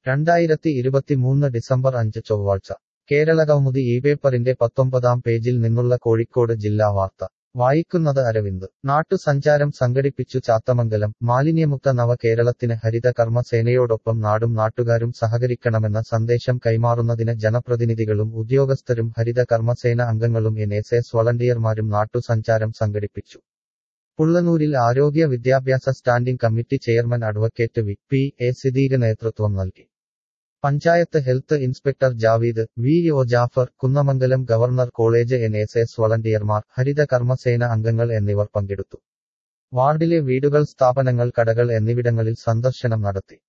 രണ്ടായിരത്തി ഇരുപത്തിമൂന്ന് ഡിസംബർ അഞ്ച് ചൊവ്വാഴ്ച കേരള കൗമുദി ഈ പേപ്പറിന്റെ പത്തൊമ്പതാം പേജിൽ നിന്നുള്ള കോഴിക്കോട് ജില്ലാ വാർത്ത വായിക്കുന്നത് അരവിന്ദ് നാട്ടുസഞ്ചാരം സംഘടിപ്പിച്ചു ചാത്തമംഗലം മാലിന്യമുക്ത നവ കേരളത്തിന് ഹരിത കർമ്മസേനയോടൊപ്പം നാടും നാട്ടുകാരും സഹകരിക്കണമെന്ന സന്ദേശം കൈമാറുന്നതിന് ജനപ്രതിനിധികളും ഉദ്യോഗസ്ഥരും ഹരിത കർമ്മസേന അംഗങ്ങളും എൻ എസ് എസ് വളണ്ടിയർമാരും നാട്ടുസഞ്ചാരം സംഘടിപ്പിച്ചു പുള്ളനൂരിൽ ആരോഗ്യ വിദ്യാഭ്യാസ standing committee chairman advocate V P A Siddique നേതൃത്വം നൽകി panchayat health inspector Javeed V O Jafar Kunnamangalam governor college N S S വളണ്ടിയർമാർ ഹരിത കർമ്മസേന അംഗങ്ങൾ എന്നിവർ പങ്കെടുത്തു വാർഡിലെ വീടുകൾ സ്ഥാപനങ്ങൾ കടകൾ എന്നിവിടങ്ങളിൽ സന്ദർശനം നടത്തി